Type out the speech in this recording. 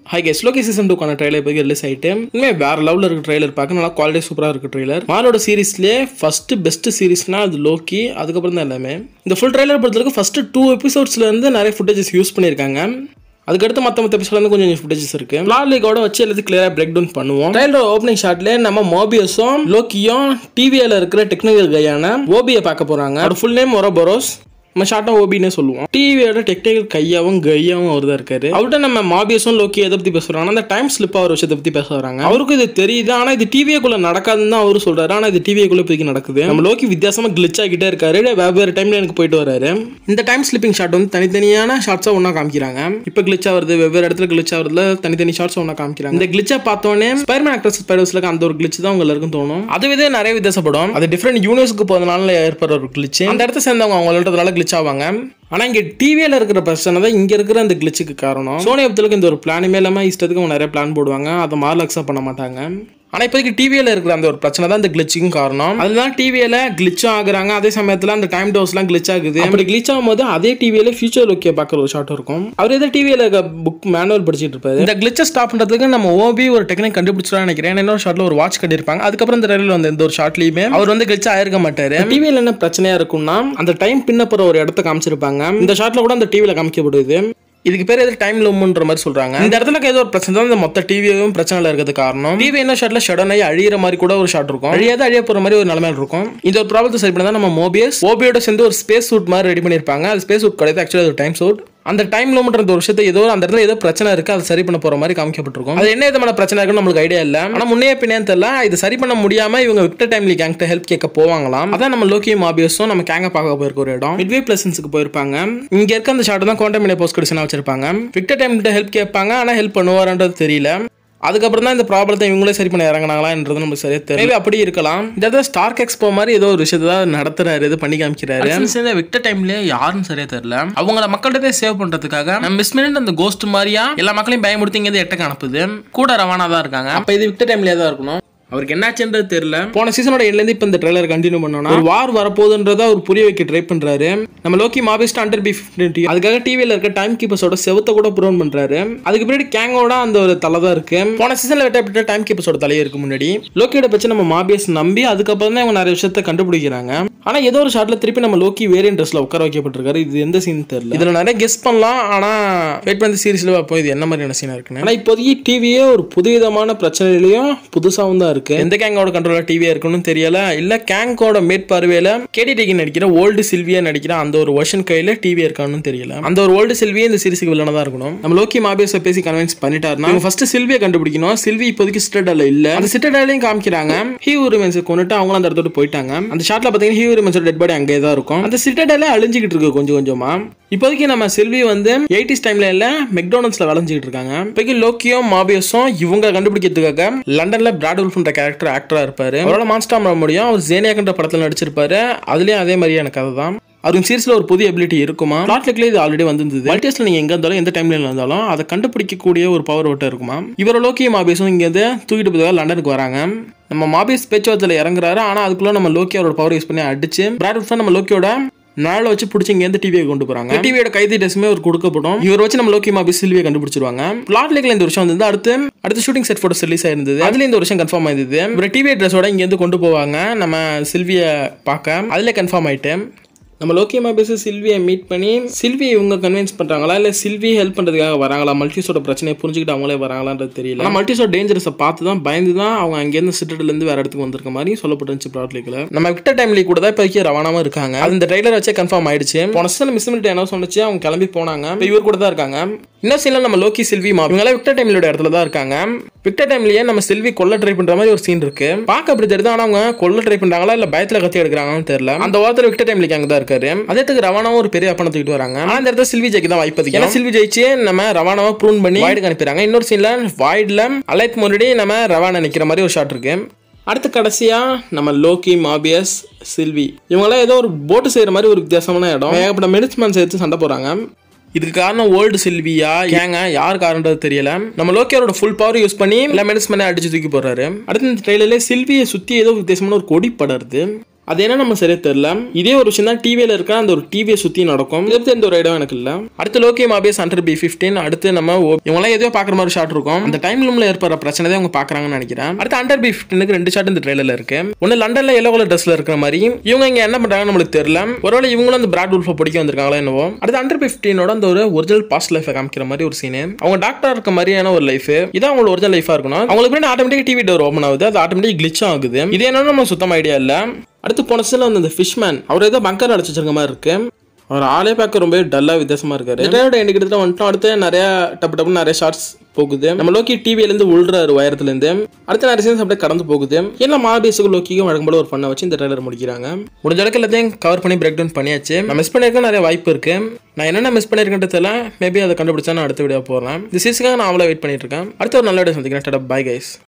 high guys Loki season டூக்கான trailer இப்போ release ஆயிட்டு உண்மையே வேற லெவலில் இருக்க ட்ரைலர் பார்க்க நல்லா குவாலிட்டி சூப்பராக இருக்கு ட்ரைலர் மாரோட சீரிஸ்லேயே ஃபர்ஸ்ட் பெஸ்ட் சீரிஸ்னா அது லோக்கி அதுக்கப்புறம் தான் எல்லாமே இந்த ஃபுல் ட்ரைலர் பொறுத்தவரைக்கும் ஃபர்ஸ்ட் டூ எபிசோட்ஸ்ல இருந்து நிறைய ஃபுட்டேஜஸ் யூஸ் பண்ணியிருக்காங்க அதுக்கடுத்து மற்ற மற்ற எபிசோட்ல இருந்து கொஞ்சம் ஃபுட்டேஜஸ் இருக்கு பிளாட் லீக்கோட வச்சு எல்லாத்தையும் கிளியரா பிரேக் டவுன் பண்ணுவோம் ட்ரைலர் ஓப்பனிங் ஷாட்ல நம்ம மோபியஸும் லோக்கியும் டிவியில் இருக்கிற டெக்னிக்கல் கையான ஓபியை பார்க்க போறாங்க அவர் ஃபுல் நேம் ஒரோ பரோஸ் நம்ம ஷார்ட்டாக ஓபினே சொல்லுவோம் டிவியோட டெக்னிக்கல் கையாவும் கையாவும் அவர் தான் இருக்காரு அவர்கிட்ட நம்ம மாபியஸும் லோக்கி எதை பற்றி பேசுகிறாங்க அந்த டைம் ஸ்லிப் ஆகிற விஷயத்தை பற்றி பேச வராங்க அவருக்கும் இது தெரியுது ஆனால் இது டிவிக்குள்ள நடக்காதுன்னு தான் அவரு சொல்றாரு ஆனால் இது டிவிக்குள்ள இப்போதைக்கு நடக்குது நம்ம லோக்கி வித்தியாசமா கிளிச் ஆகிட்டே இருக்காரு வெவ்வேறு டைம்ல எனக்கு போயிட்டு வராரு இந்த டைம் ஸ்லிப்பிங் ஷாட் வந்து தனித்தனியான ஷார்ட்ஸாக ஒன்றா காமிக்கிறாங்க இப்போ கிளிச் ஆகுறது வெவ்வேறு இடத்துல கிளிச் ஆகுறதுல தனித்தனி ஷார்ட்ஸ் ஒன்றா காமிக்கிறாங்க இந்த கிளிச்சை பார்த்தோன்னே ஸ்பைர்மேன் ஆக்டர்ஸ் ஸ்பைடர்ஸ்ல அந்த ஒரு கிளிச் தான் உங்க எல்லாருக்கும் தோணும் அது விதே நிறைய வித்தியாசப்படும் அது டிஃப்ரெண்ட் யூனிவர்ஸ்க்கு போகிறதுனால ஏற்படுற ஒரு கிளிச் அந்த இடத்த சேர்ந்தவங்க அவங்களோட கிளிச் ஆவாங்க ஆனா இங்க டிவியில இருக்கிற பிரச்சனை தான் இங்க இருக்கிற அந்த கிளிச்சுக்கு காரணம் சோனி அப்துலுக்கு இந்த ஒரு பிளானுமே இல்லாம இஷ்டத்துக்கு அவங்க நிறைய பிளான் போடுவாங்க அதை மார்ல அக்செப்ட் பண்ண மாட்டாங்க ஆனா இப்போதைக்கு டிவியில இருக்கிற அந்த ஒரு பிரச்சனை தான் இந்த கிளிச்சுக்கும் காரணம் அதுதான் டிவியில கிளிச்சும் ஆகுறாங்க அதே சமயத்துல அந்த டைம் டோஸ்லாம் கிளிச் ஆகுது அப்படி கிளிச் ஆகும்போது அதே டிவியில ஃபியூச்சர் லுக்கே பார்க்குற ஒரு ஷாட் இருக்கும் அவர் எதை டிவியில இருக்க புக் மேனுவல் படிச்சிட்டு இருப்பாரு இந்த கிளிச்சை ஸ்டாப் பண்றதுக்கு நம்ம ஓபி ஒரு டெக்னிக் கண்டுபிடிச்சிடலாம் நினைக்கிறேன் ஏன்னா இன்னொரு ஷாட்ல ஒரு வாட்ச் கட்டியிருப்பாங்க அதுக்கப்புறம் இந்த ரயிலில் வந்து எந்த ஒரு ஷாட்லயுமே அவர் வந்து கிளிச் ஆயிருக்க மாட்டாரு டிவியில என்ன பிரச்சனையா இருக்கும்னா அந்த டைம் பின்னப்புற ஒரு இடத்த காமிச்சிருப்பாங்க இந்த ஷாட்ல கூட அந்த டிவியில காமிக்கப்படுது இதுக்கு பேர் எது டைம் லூம்ன்ற மாதிரி சொல்றாங்க இந்த இடத்துல ஏதோ ஒரு பிரச்சனை தான் இந்த மொத்த டிவியும் பிரச்சனைல இருக்கிறது காரணம் டிவி என்ன ஷாட்ல ஷடன் ஆகி அழியிற மாதிரி கூட ஒரு ஷாட் இருக்கும் அழியாத அழிய போற மாதிரி ஒரு நிலைமையில இருக்கும் இந்த ஒரு ப்ராப்ளத்தை சரி பண்ணா நம்ம மோபியஸ் ஓபியோட சேர்ந்து ஒரு ஸ்பேஸ் சூட் மாதிரி ரெடி பண்ணிருப்பாங்க அது ஸ்பேஸ் சூட் கிடையாது ஆக்சுவலி ஒரு டைம் சூட் அந்த டைம் லோம்ன்ற ஒரு விஷயத்தை ஏதோ அந்த இடத்துல ஏதோ பிரச்சனை இருக்கு அதை சரி பண்ண போற மாதிரி காமிக்கப்பட்டிருக்கும் அது என்ன விதமான பிரச்சனை இருக்குன்னு நம்மளுக்கு ஐடியா இல்ல ஆனா முன்னே பின்னே தெரியல இது சரி பண்ண முடியாம இவங்க விக்டர் டைம்லி கேங்கிட்ட ஹெல்ப் கேட்க போவாங்களாம் அதான் நம்ம லோக்கியும் மாபியஸும் நம்ம கேங்க பார்க்க போயிருக்க ஒரு இடம் மிட்வே பிளசன்ஸுக்கு போயிருப்பாங்க இங்க இருக்க அந்த ஷாட் தான் குவாண்டமிலே போஸ்ட் கடிஷனா வச்சிருப்பாங்க விக்டர் டைம் கிட்ட ஹெல்ப் கேட்பாங்க ஆனா ஹெல்ப் பண்ணுவாருன்றது தெரியல அதுக்கப்புறம் தான் இந்த ப்ராப்ளத்தை இவங்களே சரி பண்ண இறங்கினாங்களான்றது நமக்கு சரியா தெரியல அப்படி இருக்கலாம் இந்த ஏதோ ஸ்டார்க் எக்ஸ்போ மாதிரி ஏதோ ஒரு விஷயத்தை தான் நடத்துறாரு இது பண்ணி காமிக்கிறாரு விக்டர் டைம்ல யாருன்னு சரியா தெரியல அவங்கள மக்கள்கிட்ட சேவ் பண்றதுக்காக நம்ம மிஸ் மினிட் அந்த கோஸ்ட் மாதிரியா எல்லா மக்களையும் பயமுடுத்தி இங்க எட்டக்கு அனுப்புது கூட ரவானா தான் இருக்காங்க அப்ப இது விக்டர் டைம்லயே தான் இருக்கணும் அவருக்கு என்னாச்சுன்றது தெரியல போன சீசனோட எண்ட்லேருந்து இப்போ இந்த ட்ரெய்லர் கண்டினியூ பண்ணோம்னா ஒரு வார் வரப்போகுதுன்றத அவர் புரிய வைக்க ட்ரை பண்றாரு நம்ம லோக்கி மாபிஸ்ட் அண்டர் பி ஃபிஃப்டி அதுக்காக டிவியில் இருக்க டைம் கீப்பர்ஸோட செவத்தை கூட ப்ரோன் பண்றாரு அதுக்கு பின்னாடி கேங்கோட அந்த ஒரு தலை தான் இருக்கு போன சீசன்ல வெட்டப்பட்ட டைம் கீப்பர்ஸோட தலையே இருக்கு முன்னாடி லோக்கியோட பற்றி நம்ம மாபியஸ் நம்பி அதுக்கப்புறம் தான் இவங்க நிறைய விஷயத்த கண்டுபிடிக்கிறாங்க ஆனா ஏதோ ஒரு ஷாட்ல திருப்பி நம்ம லோக்கி வேரியன் ட்ரெஸ்ல உட்கார வைக்கப்பட்டிருக்காரு இது எந்த சீன் தெரியல இதுல நிறைய கெஸ் பண்ணலாம் ஆனா வெயிட் பண்ணி சீரிஸ்ல பார்ப்போம் இது என்ன மாதிரியான சீனா இருக்குன்னு ஆனா இப்போதைக்கு டிவியே ஒரு புதுவிதமான பிரச்சனையிலையும் புதுசாவும் தான் இருக்கு எந்த கேங்கோட கண்ட்ரோல டிவியா இருக்குன்னு தெரியல இல்ல கேங்கோட மேற்பார்வையில கேடி டேகி நடிக்கிற ஓல்டு சில்வியா நடிக்கிற அந்த ஒரு வருஷன் கையில டிவி இருக்கான்னு தெரியல அந்த ஒரு ஓல்டு சில்வியே இந்த சீரிஸுக்கு வில்லனா தான் இருக்கணும் நம்ம லோக்கி மாபியஸை பேசி கன்வின்ஸ் பண்ணிட்டாருன்னா ஃபர்ஸ்ட் சில்வியை கண்டுபிடிக்கணும் சில்வி இப்போதைக்கு சிட்டடல இல்ல அந்த சிட்டடலையும் காமிக்கிறாங்க ஹீ உரிமென்ஸை கொண்டுட்டு அவங்களும் அந்த இடத்தோட போயிட்டாங்க அந்த ஷாட்ல பாத்தீங்கன்னா ஹீ உரிமென்ஸோட டெட் பாடி அங்கே தான் இருக்கும் அந்த சிட்டடலே அழிஞ்சிக்கிட்டு இருக்கு கொஞ்சம் கொஞ்சமா இப்போதைக்கு நம்ம செல்வி வந்து எயிட்டிஸ் டைம்ல இல்ல மெக்டோனல்ஸ்ல வளைஞ்சிட்டு இருக்காங்க இப்போதைக்கு லோக்கியும் மாபியஸும் இவங்க கண்டுபிடிக்கிறதுக்காக லண்டன்ல பிராட் உல்ஃப்ன்ற கேரக்டர் ஆக்டரா இருப்பாரு அவரால் மான்ஸ்டா பண்ண முடியும் அவர் ஜேனியாக்குன்ற படத்துல நடிச்சிருப்பாரு அதுலயும் அதே மாதிரியான கதை தான் அவருக்கு சீரிஸ்ல ஒரு புதிய எபிலிட்டி இருக்குமா பிளாட்லயே இது ஆல்ரெடி வந்திருந்தது மல்டியஸ்ல நீங்க எங்க இருந்தாலும் எந்த டைம்ல இருந்தாலும் அதை கண்டுபிடிக்கக்கூடிய ஒரு பவர் விட்டு இருக்குமா இவர லோக்கிய மாபியஸும் இங்க இருந்து தூக்கிட்டு போய் லண்டனுக்கு வராங்க நம்ம மாபியஸ் பேச்சுவார்த்தையில இறங்குறாரு ஆனா அதுக்குள்ள நம்ம லோக்கி அவரோட பவர் யூஸ் பண்ணி அடிச்சு பிராட் நம்ம லோக்கியோட நாளை வச்சு பிடிச்சி இங்கேருந்து டிவியை கொண்டு போறாங்க டிவியோட கைதி டெஸ்மே ஒரு கொடுக்கப்படும் இவர் வச்சு நம்ம லோக்கி மாபி சில்வியை கண்டுபிடிச்சிருவாங்க பிளாட் லேக்ல இந்த வருஷம் வந்து அடுத்து அடுத்த ஷூட்டிங் செட் போட்டோ ரிலீஸ் ஆயிருந்தது அதுல இந்த வருஷம் கன்ஃபார்ம் ஆயிருந்தது ஒரு டிவி ட்ரெஸ்ஸோட இங்கேருந்து கொண்டு போவாங்க நம்ம சில்வியை பார்க்க அதுல கன்ஃபார்ம் ஆயிட்டு நம்ம லோக்கி மாபிஸ் சில்வியை மீட் பண்ணி சில்வி இவங்க கன்வின்ஸ் பண்றாங்களா இல்ல சில்வி ஹெல்ப் பண்றதுக்காக வராங்களா மல்டிஸோட பிரச்சனையை புரிஞ்சுக்கிட்டு அவங்களே வராங்களான்றது தெரியல ஆனால் மல்டிஸோட டேஞ்சரஸை பார்த்து தான் பயந்து தான் அவங்க அங்கேருந்து சிட்டட்ல இருந்து வேற இடத்துக்கு வந்திருக்க மாதிரி சொல்லப்பட்டுருந்துச்சு ப்ராட்லிக்ல நம்ம விக்டர் டைம்லி கூட தான் இப்போதைக்கு ரவானாம இருக்காங்க அது இந்த ட்ரைலர் வச்சே கன்ஃபார்ம் ஆயிடுச்சு போன சீசன் மிஸ் பண்ணிட்டு என்ன சொன்னிச்சு அவங்க கிளம்பி போனாங்க இப்போ இவர் கூட தான் இருக்காங்க இன்னும் சீன்ல நம்ம லோக்கி சில்வி மா இவங்களாம் விக்டர் டைம்லோட இடத்துல தான் இருக்காங்க விக்டர் டைம்லயே நம்ம செல்வி கொல்ல ட்ரை பண்ற மாதிரி ஒரு சீன் இருக்கு பார்க்க அப்படி தெரியுது ஆனா அவங்க கொல்ல ட்ரை பண்றாங்களா இல்ல பயத்துல கத்தி எடுக்கிறாங்கன்னு தெரியல அந்த வாரத்தில் விக்டர் டைம்லிக்கு அங்க தான் இருக்காரு அதே ரவானாவும் ஒரு பெரிய அப்பனை தூக்கிட்டு வராங்க ஆனா அந்த இடத்துல சில்வி ஜெயிக்கு தான் வாய்ப்பு அதிகம் ஏன்னா சில்வி ஜெயிச்சு நம்ம ரவானாவை ப்ரூன் பண்ணி வாய்டுக்கு அனுப்பிடுறாங்க இன்னொரு சீன்ல வாய்டுல அலைத் முன்னாடி நம்ம ரவானா நிக்கிற மாதிரி ஒரு ஷாட் இருக்கு அடுத்து கடைசியா நம்ம லோக்கி மாபியஸ் சில்வி இவங்களாம் ஏதோ ஒரு போட்டு செய்யற மாதிரி ஒரு வித்தியாசமான இடம் ஏகப்பட்ட மெடிஸ்மேன் சேர்த்து சண்டை போறாங்க இதுக்கு காரணம் ஓல்டு சில்வியா ஏங்க யார் காரணன்றது தெரியல நம்ம லோக்கியாரோட ஃபுல் பவர் யூஸ் பண்ணி எல்லா மெடிஸ்மேனே அடிச்சு தூக்கி போடுறாரு அடுத்து இந்த ட்ரெயிலர்ல சில்வியை சுத்தி ஏதோ வித்தியாசமான ஒரு கொடி படருது அது என்ன நம்ம சரியா தெரியல இதே ஒரு விஷயம் தான் டிவியில் இருக்க அந்த ஒரு டிவியை சுற்றி நடக்கும் இதை பத்தி எந்த ஒரு இடம் எனக்கு இல்லை அடுத்து Loki Mobius under B fifteen அடுத்து நம்ம ஓ- இவங்கெல்லாம் எதையோ பார்க்குற மாதிரி ஷாட் இருக்கும் அந்த டைம் லூமில் ஏற்படுற பிரச்சனை தான் அவங்க பார்க்குறாங்கன்னு நினைக்கிறேன் அடுத்து அண்டர் பி ஃபிஃப்டீனுக்கு ரெண்டு ஷாட் இந்த ட்ரெயிலரில் இருக்கு ஒன்று லண்டனில் எல்லோ கலர் ட்ரெஸ்ல இருக்கிற மாதிரி இவங்க இங்கே என்ன பண்ணுறாங்கன்னு நம்மளுக்கு தெரியல ஒருவேளை இவங்களும் அந்த பிராட் உல்ஃபை பிடிக்க வந்திருக்காங்களோ என்னவோ அடுத்து அண்டர் ஃபிஃப்டீனோட அந்த ஒரு ஒரிஜினல் பாஸ்ட் லைஃபை காமிக்கிற மாதிரி ஒரு சீனு அவங்க டாக்டர் இருக்க மாதிரியான ஒரு லைஃப் இதான் அவங்களோட ஒரிஜினல் லைஃபாக இருக்கணும் அவங்களுக்கு பின்னாடி ஆட்டோமேட்டிக் டிவி டோர் ஓப்பன் ஆகுது அது ஆட்டோமேட்டிக் கிளிச்சும் ஆகுது இது என்னன்னு நம்ம சுத்தம் ஐடியா இல்லை அடுத்து போன சீனில் வந்து அந்த ஃபிஷ்மேன் அவர் ஏதோ பங்கர் அடைச்சு வச்சிருக்க மாதிரி இருக்கு அவர் ஆளே பார்க்க ரொம்ப டல்லாக வித்தியாசமா இருக்காரு ரிட்டையர்ட் எண்டு கிட்டத்தட்ட வந்துட்டோம் அடுத்து நிறைய டப்பு டப்புன்னு நிறைய ஷார்ட்ஸ் போகுது நம்ம லோக்கி டிவிலேருந்து உள்றாரு உயரத்துலேருந்து அடுத்து நிறைய சீன்ஸ் அப்படியே கடந்து போகுது என்ன மாபேஸுக்கு லோக்கிக்கும் வழக்கம் போல ஒரு பண்ண வச்சு இந்த ட்ரெய்லர் முடிக்கிறாங்க முடிஞ்ச அளவுக்கு எல்லாத்தையும் கவர் பண்ணி பிரேக் டவுன் பண்ணியாச்சு நான் மிஸ் பண்ணியிருக்க நிறைய வாய்ப்பு இருக்கு நான் என்னென்ன மிஸ் பண்ணியிருக்கேன் தெரியல மேபி அதை கண்டுபிடிச்சா நான் அடுத்த வீடியோ போடுறேன் இந்த சீஸுக்காக நான் அவ்வளோ வெயிட் பண்ணிட்டு இருக்கேன் அடுத்த ஒரு நல்ல வீடியோ சந்திக்கிறேன் பாய் கைஸ்